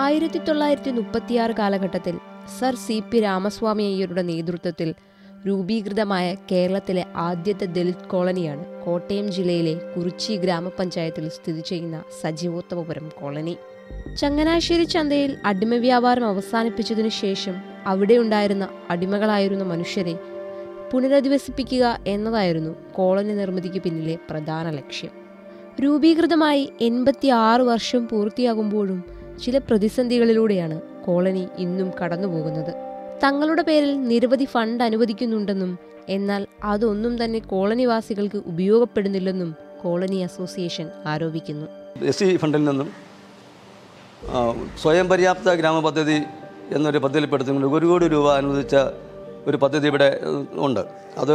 ആയിരത്തി തൊള്ളായിരത്തി മുപ്പത്തിയാറ് കാലഘട്ടത്തിൽ സർ സി പി രാമസ്വാമി അയ്യരുടെ നേതൃത്വത്തിൽ രൂപീകൃതമായ കേരളത്തിലെ ആദ്യത്തെ ദലിത് കോളനിയാണ് കോട്ടയം ജില്ലയിലെ കുറിച്ചി ഗ്രാമപഞ്ചായത്തിൽ സ്ഥിതി ചെയ്യുന്ന സജീവോത്തമപുരം കോളനി ചങ്ങനാശ്ശേരി ചന്തയിൽ അടിമ വ്യാപാരം അവസാനിപ്പിച്ചതിനു ശേഷം അവിടെ ഉണ്ടായിരുന്ന അടിമകളായിരുന്ന മനുഷ്യരെ പുനരധിവസിപ്പിക്കുക എന്നതായിരുന്നു കോളനി നിർമ്മിതിക്ക് പിന്നിലെ പ്രധാന ലക്ഷ്യം രൂപീകൃതമായി എൺപത്തി ആറ് വർഷം പൂർത്തിയാകുമ്പോഴും ചില പ്രതിസന്ധികളിലൂടെയാണ് കോളനി ഇന്നും കടന്നുപോകുന്നത് തങ്ങളുടെ പേരിൽ നിരവധി ഫണ്ട് അനുവദിക്കുന്നുണ്ടെന്നും എന്നാൽ അതൊന്നും തന്നെ കോളനിവാസികൾക്ക് ഉപയോഗപ്പെടുന്നില്ലെന്നും കോളനി അസോസിയേഷൻ ആരോപിക്കുന്നു എസ് സി ഫണ്ടിൽ നിന്നും ആ, സ്വയം പര്യാപ്ത ഗ്രാമപദ്ധതി എന്നൊരു പദ്ധതിയിൽപ്പെടുത്തുകൊണ്ട് ഒരു കോടി രൂപ അനുവദിച്ച ഒരു പദ്ധതി ഇവിടെ ഏഹ്, ഉണ്ട് അത്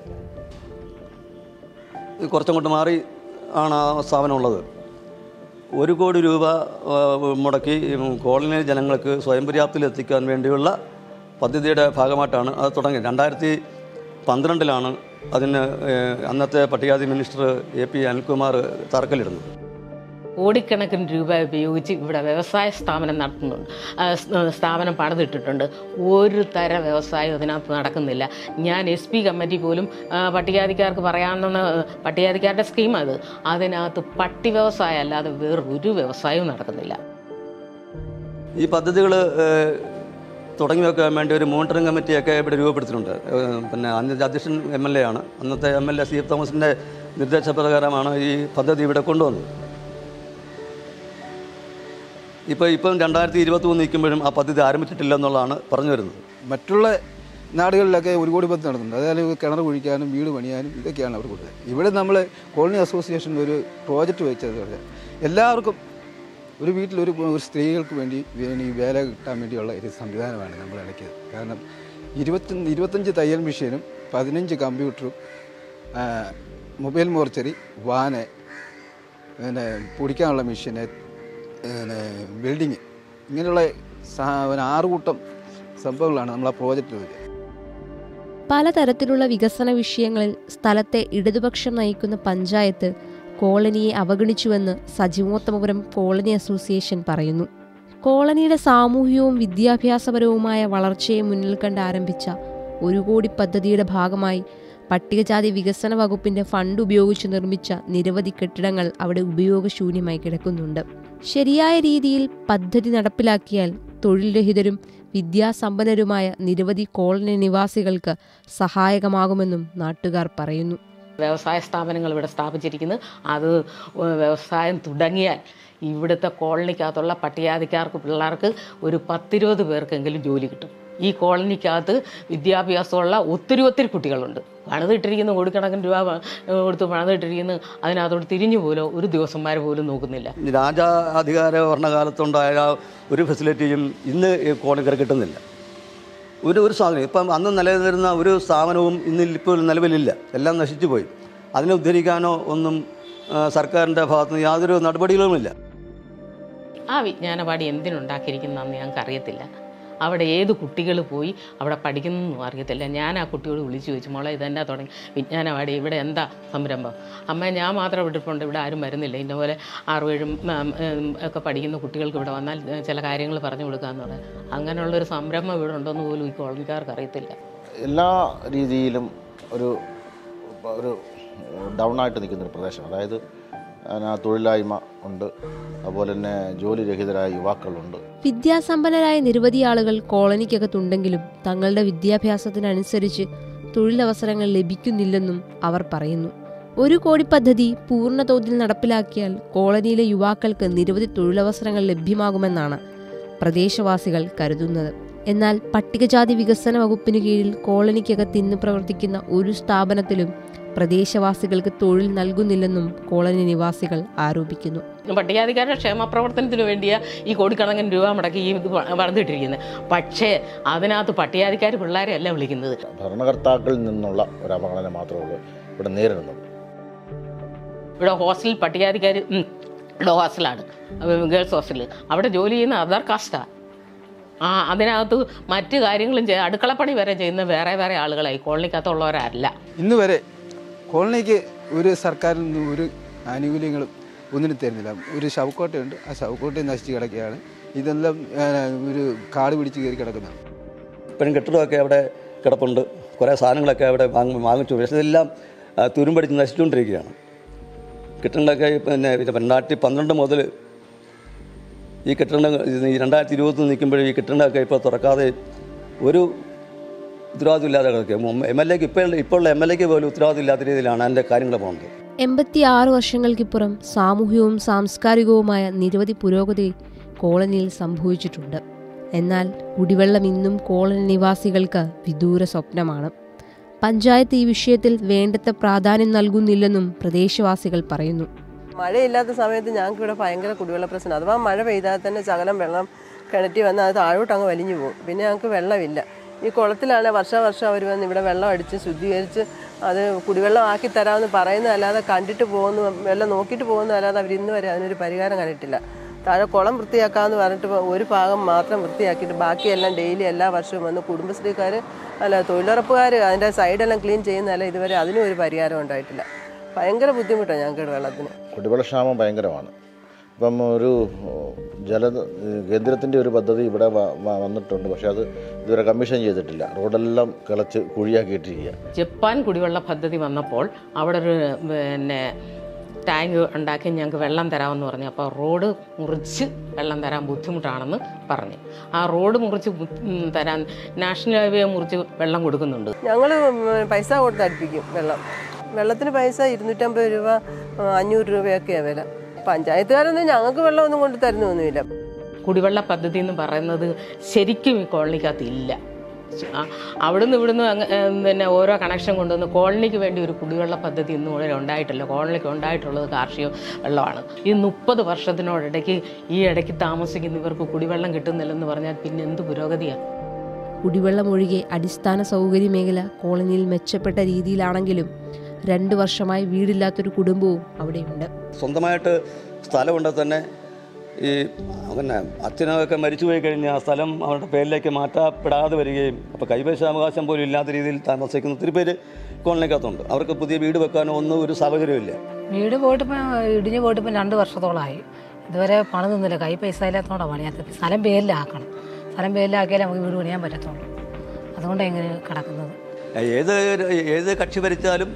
കുറച്ചങ്ങോട്ട് മാറി ആണ് ആ സ്ഥാപനം ഉള്ളത് ഒരു കോടി രൂപ ആ, മുടക്കി ഉം, കോളനി ജനങ്ങൾക്ക് സ്വയം പര്യാപ്തത്തിൽ എത്തിക്കാൻ വേണ്ടിയുള്ള പദ്ധതിയുടെ ഭാഗമായിട്ടാണ് അത് തുടങ്ങിയത് രണ്ടായിരത്തി പന്ത്രണ്ടിലാണ് അതിന് ഏഹ്, അന്നത്തെ പട്ടികാതി മിനിസ്റ്റർ എ പി അനിൽകുമാർ തറക്കല്ലിടുന്നത് കോടിക്കണക്കിന് രൂപ ഉപയോഗിച്ച് ഇവിടെ വ്യവസായ സ്ഥാപനം നടത്തുന്നുണ്ട് ആ, സ്- സ്ഥാപനം പണിതിട്ടിട്ടുണ്ട് ഒരു തരം വ്യവസായം അതിനകത്ത് നടക്കുന്നില്ല ഞാൻ എസ് പി കമ്മിറ്റി പോലും ആ, പട്ടികാതിക്കാർക്ക് പറയാവുന്ന പട്ടികാതിക്കാരുടെ സ്കീം അത് അതിനകത്ത് പട്ടി വ്യവസായം അല്ലാതെ വേറൊരു വ്യവസായവും നടക്കുന്നില്ല ഈ പദ്ധതികൾ തുടങ്ങി വെക്കാൻ വേണ്ടി ഒരു മോണിറ്ററിംഗ് കമ്മിറ്റിയൊക്കെ ഇവിടെ രൂപപ്പെടുത്തിയിട്ടുണ്ട് ഏഹ്, പിന്നെ അന്നത്തെ അധ്യക്ഷൻ എം എൽ എ ആണ് അന്നത്തെ M L A C F തോമസിൻ്റെ നിർദ്ദേശപ്രകാരമാണ് ഈ പദ്ധതി ഇവിടെ കൊണ്ടുവന്നത് ഇപ്പോൾ ഇപ്പം രണ്ടായിരത്തി ഇരുപത്തി മൂന്ന് നിൽക്കുമ്പോഴും ആ പദ്ധതി ആരംഭിച്ചിട്ടില്ല എന്നുള്ളതാണ് പറഞ്ഞു വരുന്നത് മറ്റുള്ള നാടുകളിലൊക്കെ ഒരു കോടി പത്ത് നടത്തുന്നുണ്ട് അതായത് കിണർ കുഴിക്കാനും വീട് പണിയാനും ഇതൊക്കെയാണ് അവർ കൊടുത്തത് ഇവിടെ നമ്മൾ കോളനി അസോസിയേഷൻ ഒരു പ്രോജക്റ്റ് വെച്ചത് പറഞ്ഞാൽ എല്ലാവർക്കും ഒരു വീട്ടിൽ ഒരു ഒരു സ്ത്രീകൾക്ക് വേണ്ടി ഈ വേല കിട്ടാൻ വേണ്ടിയുള്ള ഒരു സംവിധാനമാണ് നമ്മൾ ഇടയ്ക്കത് കാരണം ഇരുപത്തി ഇരുപത്തഞ്ച് തയ്യൽ മെഷീനും പതിനഞ്ച് കമ്പ്യൂട്ടറും ആ, മൊബൈൽ മോർച്ചറി വാന് പിന്നെ പൊടിക്കാനുള്ള മെഷീന് പിന്നെ ബിൽഡിങ് ഇങ്ങനെയുള്ള സാ- പിന്നെ ആറ് കൂട്ടം സംഭവങ്ങളാണ് നമ്മൾ ആ പ്രോജക്റ്റ് വെച്ചത് പലതരത്തിലുള്ള വികസന വിഷയങ്ങളിൽ സ്ഥലത്തെ ഇടതുപക്ഷം നയിക്കുന്ന പഞ്ചായത്ത് കോളനിയെ അവഗണിച്ചുവെന്ന് സജീവോത്തമപുരം കോളനി അസോസിയേഷൻ പറയുന്നു കോളനിയുടെ സാമൂഹികവും വിദ്യാഭ്യാസപരവുമായ വളർച്ചയെ മുന്നിൽ കണ്ട് ആരംഭിച്ച ഒരു കോടി പദ്ധതിയുടെ ഭാഗമായി പട്ടികജാതി വികസന വകുപ്പിന്റെ ഫണ്ട് ഉപയോഗിച്ച് നിർമ്മിച്ച നിരവധി കെട്ടിടങ്ങൾ അവിടെ ഉപയോഗശൂന്യമായി കിടക്കുന്നുണ്ട് ശരിയായ രീതിയിൽ പദ്ധതി നടപ്പിലാക്കിയാൽ തൊഴിൽ രഹിതരും വിദ്യാസമ്പന്നരുമായ നിരവധി കോളനി നിവാസികൾക്ക് സഹായകമാകുമെന്നും നാട്ടുകാർ പറയുന്നു വ്യവസായ സ്ഥാപനങ്ങൾ ഇവിടെ സ്ഥാപിച്ചിരിക്കുന്നത് അത് വ്യവസായം തുടങ്ങിയാൽ ഇവിടുത്തെ കോളനിക്കകത്തുള്ള പട്ടികാതിക്കാർക്ക് പിള്ളേർക്ക് ഒരു പത്തിരുപത് പേർക്കെങ്കിലും ജോലി കിട്ടും ഈ കോളനിക്കകത്ത് വിദ്യാഭ്യാസമുള്ള ഒത്തിരി ഒത്തിരി കുട്ടികളുണ്ട് പണിതിട്ടിരിക്കുന്ന കോടിക്കണക്കിന് രൂപ പ- കൊടുത്ത് പണിതിട്ടിരിക്കുന്ന അതിനകത്തോട് തിരിഞ്ഞു പോലും ഒരു ദിവസന്മാർ പോലും നോക്കുന്നില്ല രാജാ അധികാര ഭരണകാലത്തുണ്ടായ ഒരു ഫെസിലിറ്റിയും ഇന്ന് ഈ കോണിക്കര കിട്ടുന്നില്ല ഒരു ഒരു സാധനം ഇപ്പം അന്ന് നിലനിന്നിരുന്ന ഒരു സ്ഥാപനവും ഇന്ന് ഇപ്പോൾ നിലവിലില്ല എല്ലാം നശിച്ചു പോയി അതിനെ ഉദ്ധരിക്കാനോ ഒന്നും ആ, സർക്കാരിൻ്റെ ഭാഗത്ത് നിന്ന് യാതൊരു നടപടികളുമില്ല ആ വിജ്ഞാനപാടി എന്തിനുണ്ടാക്കിയിരിക്കുന്നതെന്ന് ഞങ്ങൾക്ക് അറിയത്തില്ല അവിടെ ഏത് കുട്ടികൾ പോയി അവിടെ പഠിക്കുന്നതെന്നും അറിയത്തില്ല ഞാൻ ആ കുട്ടിയോട് വിളിച്ചു ചോദിച്ചു മോളെ ഇതെന്നാ തുടങ്ങി വിജ്ഞാനപാടി ഇവിടെ എന്താ സംരംഭം അമ്മ ഞാൻ മാത്രം വിട്ടിട്ടുണ്ട് ഇവിടെ ആരും വരുന്നില്ല ഇന്ന പോലെ ആറുപേഴും ഉം, ഉം, ഒക്കെ പഠിക്കുന്ന കുട്ടികൾക്ക് ഇവിടെ വന്നാൽ ഏ, ചില കാര്യങ്ങൾ പറഞ്ഞു കൊടുക്കാമെന്ന് പറയാം അങ്ങനെയുള്ളൊരു സംരംഭം ഇവിടെ ഉണ്ടോയെന്ന് പോലും ഈ കോളനിക്കാർക്ക് അറിയത്തില്ല എല്ലാ രീതിയിലും ഒരു ഒരു ഡൗൺ ആയിട്ട് നിൽക്കുന്ന ഒരു പ്രദേശം അതായത് അതിന് തൊഴിലില്ലായ്മ ഉണ്ട് അതുപോലെ തന്നെ ജോലിരഹിതരായ യുവാക്കളുണ്ട് വിദ്യാസമ്പന്നരായ നിരവധി ആളുകൾ കോളനിക്കകത്തുണ്ടെങ്കിലും തങ്ങളുടെ വിദ്യാഭ്യാസത്തിനനുസരിച്ച് തൊഴിലവസരങ്ങൾ ലഭിക്കുന്നില്ലെന്നും അവർ പറയുന്നു ഒരു കോടി പദ്ധതി പൂർണ്ണ തോതിൽ നടപ്പിലാക്കിയാൽ കോളനിയിലെ യുവാക്കൾക്ക് നിരവധി തൊഴിലവസരങ്ങൾ ലഭ്യമാകുമെന്നാണ് പ്രദേശവാസികൾ കരുതുന്നത് എന്നാൽ പട്ടികജാതി വികസന വകുപ്പിന് കീഴിൽ കോളനിക്കകത്ത് ഇന്ന് പ്രവർത്തിക്കുന്ന ഒരു സ്ഥാപനത്തിലും പ്രദേശവാസികൾക്ക് തൊഴിൽ നൽകുന്നില്ലെന്നും കോളനി നിവാസികൾ ആരോപിക്കുന്നു പട്ടികാധികാരുടെ ക്ഷേമ പ്രവർത്തനത്തിന് വേണ്ടിയാ ഈ കോടിക്കണക്കിന് രൂപ മുടക്കി ഈ ഇത് വളർന്നിട്ടിരിക്കുന്നത് പക്ഷേ അതിനകത്ത് പട്ടികാധികാർ പിള്ളേരെ അല്ല വിളിക്കുന്നത് ഭരണകർത്താക്കളിൽ നിന്നുള്ള ഒരു അവഗണന മാത്രമേ ഉള്ളൂ ഇവിടെ നേരിടുന്നത് ഇവിടെ ഹോസ്റ്റലിൽ പട്ടികാധികാരി ഇവിടെ ഹോസ്റ്റലാണ് ഗേൾസ് ഹോസ്റ്റലിൽ അവിടെ ജോലി ചെയ്യുന്ന അതർ കാസ്റ്റാണ് ആ അതിനകത്ത് മറ്റു കാര്യങ്ങളും ചെയ്യ അടുക്കളപ്പണി വരെ ചെയ്യുന്ന വേറെ വേറെ ആളുകളായി കോളനിക്കകത്തുള്ളവരല്ല ഇന്ന് വരെ കോളനിക്ക് ഒരു സർക്കാരിൽ നിന്ന് ഒരു ആനുകൂല്യങ്ങളും ഒന്നിനും തരുന്നില്ല ഒരു ശവക്കോട്ടയുണ്ട് ആ ശവക്കോട്ടയും നശിച്ച് കിടക്കുകയാണ് ഇതെല്ലാം ആ, ഒരു കാട് പിടിച്ച് കയറി കിടക്കുന്നതാണ് ഇപ്പോഴും കെട്ടിടമൊക്കെ അവിടെ കിടപ്പുണ്ട് കുറേ സാധനങ്ങളൊക്കെ അവിടെ വാങ്ങി വാങ്ങിച്ചു പക്ഷേ ഇതെല്ലാം ആ, തുരുമ്പടിച്ച് നശിച്ചുകൊണ്ടിരിക്കുകയാണ് കെട്ടിടങ്ങളൊക്കെ പിന്നെ പിന്നെ രണ്ടായിരത്തി പന്ത്രണ്ട് മുതൽ ഈ കെട്ടിടം ഈ രണ്ടായിരത്തി ഇരുപത്തി നിൽക്കുമ്പോൾ ഈ കെട്ടിടങ്ങളൊക്കെ ഇപ്പോൾ തുറക്കാതെ ഒരു ഉത്തരവാദിത്വം ഇല്ലാതെ കിടക്കുക എം എൽ എക്ക് ഇപ്പോൾ ഇപ്പോൾ ഉള്ള എം എൽ എക്ക് പോലും ഉത്തരവാദിത്വം ഇല്ലാത്ത രീതിയിലാണ് അതിൻ്റെ കാര്യങ്ങൾ പോകുന്നത് എൺപത്തിയാറ് വർഷങ്ങൾക്കിപ്പുറം സാമൂഹികവും സാംസ്കാരികവുമായ നിരവധി പുരോഗതി കോളനിയിൽ സംഭവിച്ചിട്ടുണ്ട് എന്നാൽ കുടിവെള്ളം ഇന്നും കോളനി നിവാസികൾക്ക് വിദൂര സ്വപ്നമാണ് പഞ്ചായത്ത് ഈ വിഷയത്തിൽ വേണ്ടത്ര പ്രാധാന്യം നൽകുന്നില്ലെന്നും പ്രദേശവാസികൾ പറയുന്നു മഴയില്ലാത്ത സമയത്ത് ഞങ്ങൾക്ക് ഇവിടെ ഭയങ്കര കുടിവെള്ള പ്രശ്നം അഥവാ മഴ പെയ്താൽ തന്നെ ശകലം വെള്ളം കിണറ്റി വന്ന് അത് താഴോട്ട് അങ്ങ് വലിഞ്ഞു പോകും പിന്നെ ഞങ്ങൾക്ക് വെള്ളമില്ല ഈ കുളത്തിലാണ് വർഷാവർഷം അവർ വന്ന് ഇവിടെ വെള്ളം അടിച്ച് ശുദ്ധീകരിച്ച് അത് കുടിവെള്ളം ആക്കി തരാമെന്ന് പറയുന്നതല്ലാതെ കണ്ടിട്ട് പോകുന്നു വെള്ളം നോക്കിയിട്ട് പോകുന്നതല്ലാതെ അവർ ഇന്ന് വരെ അതിനൊരു പരിഹാരം കണ്ടിട്ടില്ല താഴെ കുളം വൃത്തിയാക്കാമെന്ന് പറഞ്ഞിട്ട് ഇപ്പൊ ഒരു ഭാഗം മാത്രം വൃത്തിയാക്കിയിട്ട് ബാക്കിയെല്ലാം ഡെയിലി എല്ലാ വർഷവും വന്ന് കുടുംബശ്രീക്കാർ അല്ല തൊഴിലുറപ്പുകാർ അതിൻ്റെ സൈഡെല്ലാം ക്ലീൻ ചെയ്യുന്നതല്ല ഇതുവരെ അതിനും ഒരു പരിഹാരം ഉണ്ടായിട്ടില്ല ഭയങ്കര ബുദ്ധിമുട്ടാണ് ഞങ്ങൾക്ക് വെള്ളത്തിന് കുടിവെള്ളക്ഷാമം ഭയങ്കരമാണ് ഇപ്പം ഒരു ജല കേന്ദ്രത്തിൻ്റെ ഒരു പദ്ധതി ഇവിടെ വ- വ- വന്നിട്ടുണ്ട് പക്ഷേ അത് ഇതുവരെ കമ്മീഷൻ ചെയ്തിട്ടില്ല റോഡെല്ലാം കിളച്ച് കുഴിയാക്കിയിട്ടിരിക്കുക ജപ്പാൻ കുടിവെള്ള പദ്ധതി വന്നപ്പോൾ അവിടെ ഒരു പിന്നെ ടാങ്ക് ഉണ്ടാക്കി ഞങ്ങൾക്ക് വെള്ളം തരാമെന്ന് പറഞ്ഞു അപ്പോൾ റോഡ് മുറിച്ച് വെള്ളം തരാൻ ബുദ്ധിമുട്ടാണെന്ന് പറഞ്ഞു ആ റോഡ് മുറിച്ച് ബു- ഉം, തരാൻ നാഷണൽ ഹൈവേ മുറിച്ച് വെള്ളം കൊടുക്കുന്നുണ്ട് ഞങ്ങൾ പൈസ കൊടുത്ത് അടുപ്പിക്കും വെള്ളം വെള്ളത്തിന് പൈസ ഇരുന്നൂറ്റമ്പത് രൂപ ആ, അഞ്ഞൂറ് രൂപയൊക്കെയാണ് വില പഞ്ചായത്തുകാരൊന്നും ഞങ്ങൾക്ക് വെള്ളമൊന്നും കൊണ്ട് തരുന്നൊന്നുമില്ല കുടിവെള്ള പദ്ധതി എന്ന് പറയുന്നത് ശരിക്കും ഈ കോളനിക്കകത്ത് ഇല്ല ആ, അവിടുന്ന് ഇവിടുന്ന് അങ്ങ് ഏം, പിന്നെ ഓരോ കണക്ഷൻ കൊണ്ടുവന്ന് കോളനിക്ക് വേണ്ടി ഒരു കുടിവെള്ള പദ്ധതി ഇന്നും ഇവിടെ ഉണ്ടായിട്ടില്ല കോളനിക്ക് ഉണ്ടായിട്ടുള്ളത് കാർഷിക വെള്ളമാണ് ഈ മുപ്പത് വർഷത്തിനോടിടയ്ക്ക് ഈ ഇടയ്ക്ക് താമസിക്കുന്ന ഇവർക്ക് കുടിവെള്ളം കിട്ടുന്നില്ലെന്ന് പറഞ്ഞാൽ പിന്നെ എന്ത് പുരോഗതിയാണ് കുടിവെള്ളം ഒഴികെ അടിസ്ഥാന സൗകര്യ മേഖല കോളനിയിൽ മെച്ചപ്പെട്ട രീതിയിലാണെങ്കിലും രണ്ടു വർഷമായി വീടില്ലാത്തൊരു കുടുംബവും അവിടെയുണ്ട് സ്വന്തമായിട്ട് സ്ഥലമുണ്ടെങ്കിൽ തന്നെ ഈ പിന്നെ അച്ഛനൊക്കെ മരിച്ചു പോയി കഴിഞ്ഞാൽ ആ സ്ഥലം അവരുടെ പേരിലേക്ക് മാറ്റപ്പെടാതെ വരികയും അപ്പോൾ കൈവശാവകാശം പോലും ഇല്ലാത്ത രീതിയിൽ താമസിക്കുന്ന ഒത്തിരി പേര് കോളനിക്കകത്തുണ്ട് അവർക്ക് പുതിയ വീട് വെക്കാനോ ഒന്നും ഒരു സാഹചര്യമില്ല വീട് പോയിട്ട് ഇപ്പം ഇടിഞ്ഞ് പോയിട്ട് ഇപ്പം രണ്ട് വർഷത്തോളമായി ഇതുവരെ പണം തന്നില്ല കൈ പൈസ ഇല്ലാത്തതുകൊണ്ടാണ് പണിയാത്തത് സ്ഥലം പേരിലാക്കണം സ്ഥലം പേരിലാക്കിയാലേ നമുക്ക് വീട് പണിയാൻ പറ്റത്തുള്ളൂ അതുകൊണ്ടാണ് ഇങ്ങനെ കിടക്കുന്നത് ഏത് ഏത് കക്ഷി ഭരിച്ചാലും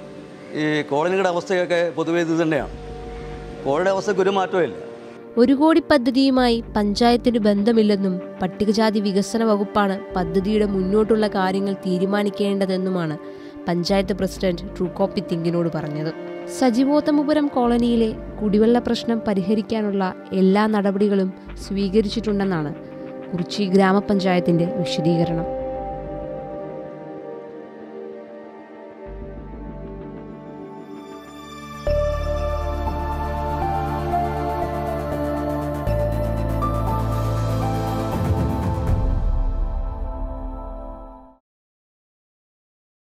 ഈ കോളനിയുടെ അവസ്ഥയൊക്കെ പൊതുവേ ഇത് തന്നെയാണ് കോളനിയുടെ അവസ്ഥയ്ക്ക് ഒരു മാറ്റവും ഇല്ല ഒരു കോടി പദ്ധതിയുമായി പഞ്ചായത്തിന് ബന്ധമില്ലെന്നും പട്ടികജാതി വികസന വകുപ്പാണ് പദ്ധതിയുടെ മുന്നോട്ടുള്ള കാര്യങ്ങൾ തീരുമാനിക്കേണ്ടതെന്നുമാണ് പഞ്ചായത്ത് പ്രസിഡന്റ് ട്രൂകോപ്പി തിങ്കിനോട് പറഞ്ഞത് സജിവോത്തമപുരം കോളനിയിലെ കുടിവെള്ള പ്രശ്നം പരിഹരിക്കാനുള്ള എല്ലാ നടപടികളും സ്വീകരിച്ചിട്ടുണ്ടെന്നാണ് കുറിച്ചി ഗ്രാമപഞ്ചായത്തിന്റെ വിശദീകരണം